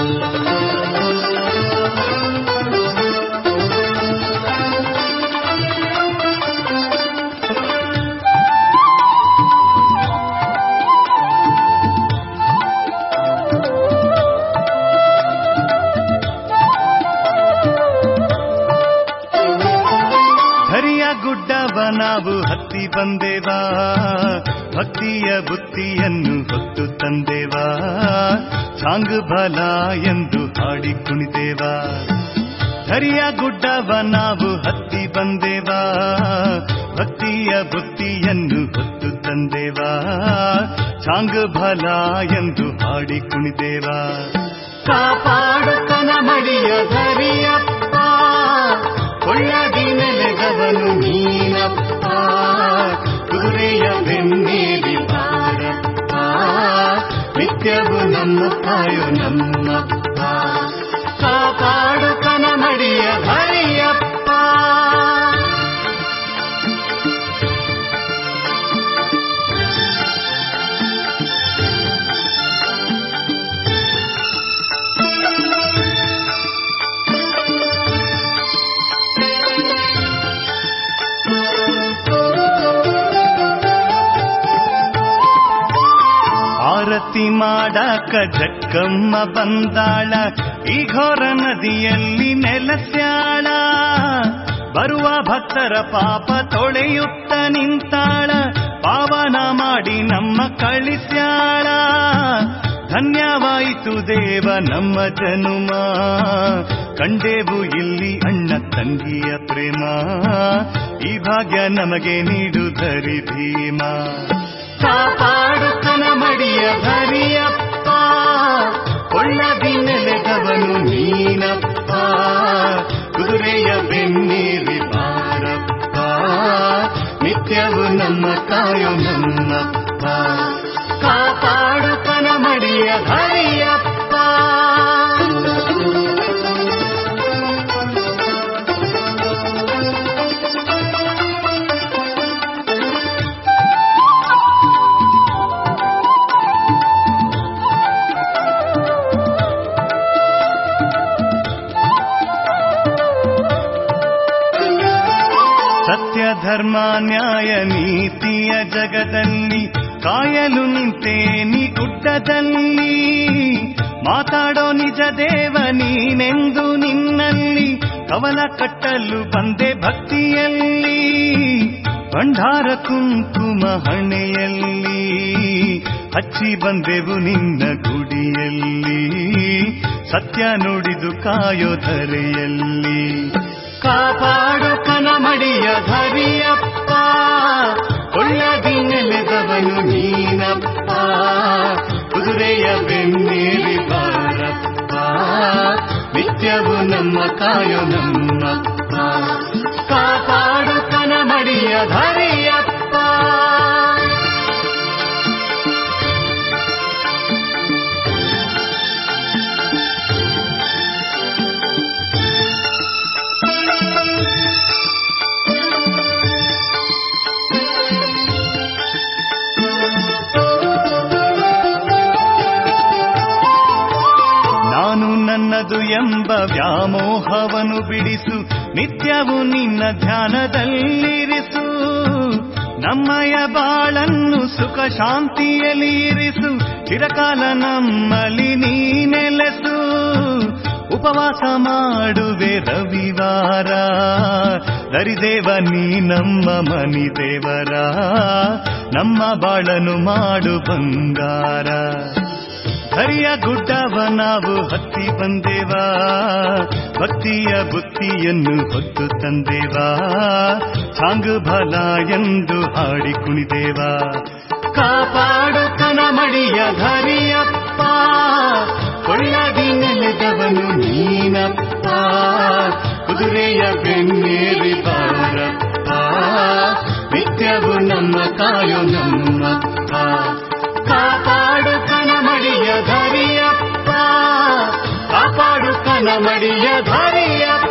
ಹರಿಯ ಗುಡ್ಡವ ನಾವು ಹತ್ತಿ ಬಂದೇವಾ ಭಕ್ತಿಯ ಬುತ್ತಿಯನ್ನು ಹೊತ್ತು ತಂದೇವಾ ಸಾಂಗ್ ಬಲ ಎಂದು ಹಾಡಿ ಕುಣಿದೇವಾ ಹರಿಯ ಗುಡ್ಡವ ನಾವು ಹತ್ತಿ ಬಂದೇವಾ ಭಕ್ತಿಯ ಬುತ್ತಿಯನ್ನು ಹೊತ್ತು ತಂದೇವಾ ಸಾಂಗ್ ಬಲ ಎಂದು ಹಾಡಿ ಕುಣಿದೇವಾ ಕಾಪಾಡುತ್ತನ ಮಡಿಯ ಹರಿಯಪ್ಪ ಕೊಳ್ಳದಿ ನೆಲೆಗವನು ನೀನಪ್ಪ ಕುದುರೆಯ ಬೆನ್ನೇರಿ ಬಾರಪ್ಪ ನಿತ್ಯವು ನಮ್ಮ ಕಾಯು ನಮ್ಮಪ್ಪ ಕಾಪಾಡುತ್ತನ ಮಡಿಯ ಹರಿಯಪ್ಪ ಆರತಿ ಮಾಡಾಕ ಜಕ್ಕಮ್ಮ ಬಂದಾಳ ಈ ಘೋರ ನದಿಯಲ್ಲಿ ನೆಲಸ್ಯಾಳ ಬರುವ ಭಕ್ತರ ಪಾಪ ತೊಳೆಯುತ್ತ ನಿಂತಾಳ ಪಾವನ ಮಾಡಿ ನಮ್ಮ ಕಳಿಸ್ಯಾಳ ಧನ್ಯವಾಯಿತು ದೇವ ನಮ್ಮ ಜನುಮ ಕಂಡೇವು ಇಲ್ಲಿ ಅಣ್ಣ ತಂಗಿಯ ಪ್ರೇಮ ಈ ಭಾಗ್ಯ ನಮಗೆ ನೀಡುಧರಿ ಭೀಮ ಕಾಪಾಡುತ್ತನ ಮಡಿಯ ಹರಿಯಪ್ಪ ಕೊಳ್ಳದಿ ನೆಲೆಗವನು ನೀನಪ್ಪ ಕುದುರೆಯ ಬೆನ್ನೇರಿ ಬಾರಪ್ಪ ನಿತ್ಯವು ನಮ್ಮ ಕಾಯು ನಮ್ಮಪ್ಪ ಕಾಪಾಡುತ್ತನ ಮಡಿಯ ಹರಿಯಪ್ಪ ಸತ್ಯ ಧರ್ಮ ನ್ಯಾಯ ನೀತಿಯ ಜಗದಲ್ಲಿ ಕಾಯಲು ನಿಂತೆ ನೀ ಗುಡ್ಡದಲ್ಲಿ ಮಾತಾಡೋ ನಿಜ ದೇವ ನೀನೆಂದು ನಿನ್ನಲ್ಲಿ ಕವಲ ಕಟ್ಟಲು ಬಂದೆ ಭಕ್ತಿಯಲ್ಲಿ ಭಂಡಾರ ಕುಂಕುಮ ಹಣೆಯಲ್ಲಿ ಹಚ್ಚಿ ಬಂದೆವು ನಿನ್ನ ಗುಡಿಯಲ್ಲಿ ಸತ್ಯ ನುಡಿದು ಕಾಯೋ ಧರೆಯಲ್ಲಿ ಕಾಪಾಡು ಕನಮಡಿಯ ಧರಿಯಪ್ಪ ಕೊಳ್ಳದಿ ನೆಲೆದವನು ನೀನಪ್ಪ ಕುದುರೆಯ ಬೆನ್ನೇರಿ ಬಾರಪ್ಪ ನಿತ್ಯವು ನಮ್ಮ ಕಾಯೋ ನಮ್ಮಪ್ಪ ಕಾಪಾಡು ಕನಮಡಿಯ ಧರಿಯಪ್ಪ ನಾನು ನನ್ನದು ಎಂಬ ವ್ಯಾಮೋಹವನ್ನು ಬಿಡಿಸು ನಿತ್ಯವು ನಿನ್ನ ಧ್ಯಾನದಲ್ಲಿರಿಸು ನಮ್ಮಯ ಬಾಳನ್ನು ಸುಖ ಶಾಂತಿಯಲ್ಲಿ ಇರಿಸು ಚಿರಕಾಲ ನಮ್ಮಲ್ಲಿ ನೀ ನೆಲೆಸು ಉಪವಾಸ ಮಾಡುವೆ ರವಿವಾರ ದರಿದೇವ ನೀ ನಮ್ಮ ಮನಿ ದೇವರ ನಮ್ಮ ಬಾಳನು ಮಾಡು ಬಂಗಾರ ಹರಿಯ ಗುಡ್ಡವ ನಾವು ಹತ್ತಿ ಬಂದೇವಾ ಭಕ್ತಿಯ ಬುತ್ತಿಯನ್ನು ಹೊತ್ತು ತಂದೇವಾ ಸಾಂಗ್ ಫಲ ಎಂದು ಹಾಡಿ ಕುಣಿದೇವಾ ಕಾಪಾಡು ಕನಮಡಿಯ ಧರಿಯಪ್ಪ ಕೊಳ್ಳದಿ ನೆಲೆದವನು ನೀನಪ್ಪ ಕುದುರೆಯ ಬೆನ್ನೇರಿ ಬಾರಪ್ಪ ನಿತ್ಯವು ನಮ್ಮ ಕಾಯೋ ನಮ್ಮಪ್ಪ ಕಾಪಾಡು ಕನಮಡಿಯ ಧರಿಯಪ್ಪ ಕಾಪಾಡು ಕನಮಡಿಯ ಧರಿಯಪ್ಪ